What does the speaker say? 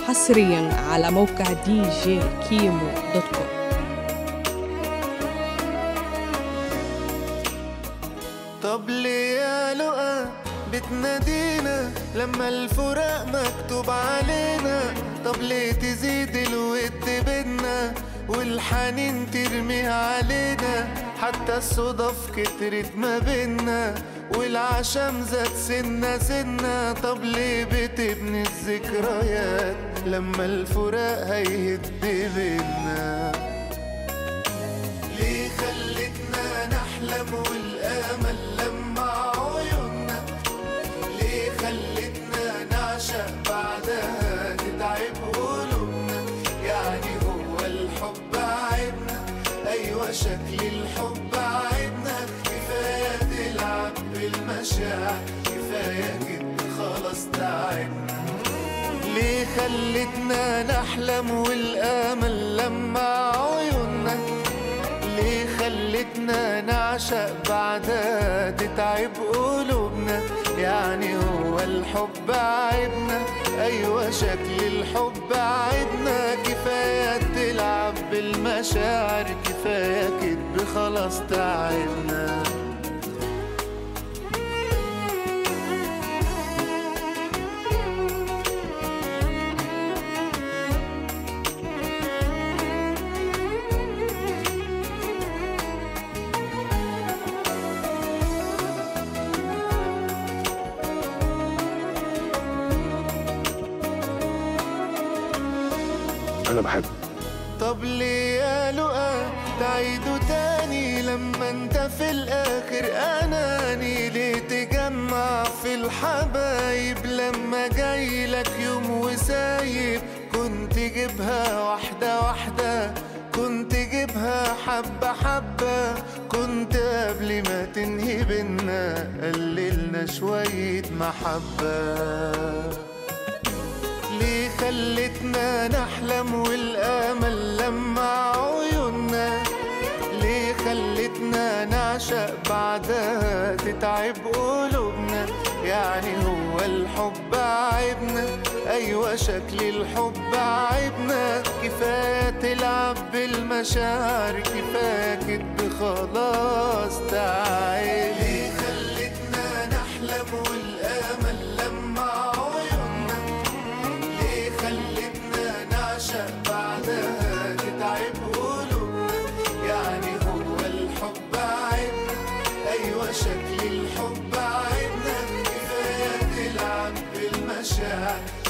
حصريا على موقع دي جي كيمو دوت كوم طب ليه يا لقا بتنادينا لما الفراق مكتوب علينا طب ليه تزيد الود بينا والحنين ترميه علينا حتى الصدف كترت ما بينا والعشم زاد سنة سنة طب ليه بتبني الذكريات لما الفراق هيهد بينا ليه خلتنا نحلم والامل لما عيوننا ليه خلتنا نعشق بعدها تتعب قلوبنا يعني هو الحب عيبنا ايوه شكل الحب عيبنا كفايه تلعب بالمشاعر كفايه كده خلاص تعبنا ليه خلتنا نحلم والامل لما عيوننا ليه خلتنا نعشق بعدها تتعب قلوبنا يعني هو الحب عيبنا ايوه شكل الحب عيبنا كفايه تلعب بالمشاعر كفايه كدب خلاص تعبنا انا بحبك طب ليه يا لقا تعيده تاني لما انت في الاخر اناني ليه تجمع في الحبايب لما جاي لك يوم وسايب كنت جيبها واحدة واحدة كنت جيبها حبة حبة كنت قبل ما تنهي بينا قللنا شوية محبة ليه خلتنا نحلم والامل لما عيوننا ليه خلتنا نعشق بعدها تتعب قلوبنا يعني هو الحب عيبنا ايوه شكل الحب عيبنا كفايه تلعب بالمشاعر كفايه كدب خلاص تعب ليه خلتنا نحلم والامل لما عيوننا ليه خلتنا نعشق بعدها تتعب قلوبنا يعني هو الحب عيبنا ايوه شكل الحب عيبنا كفايه تلعب بالمشاعر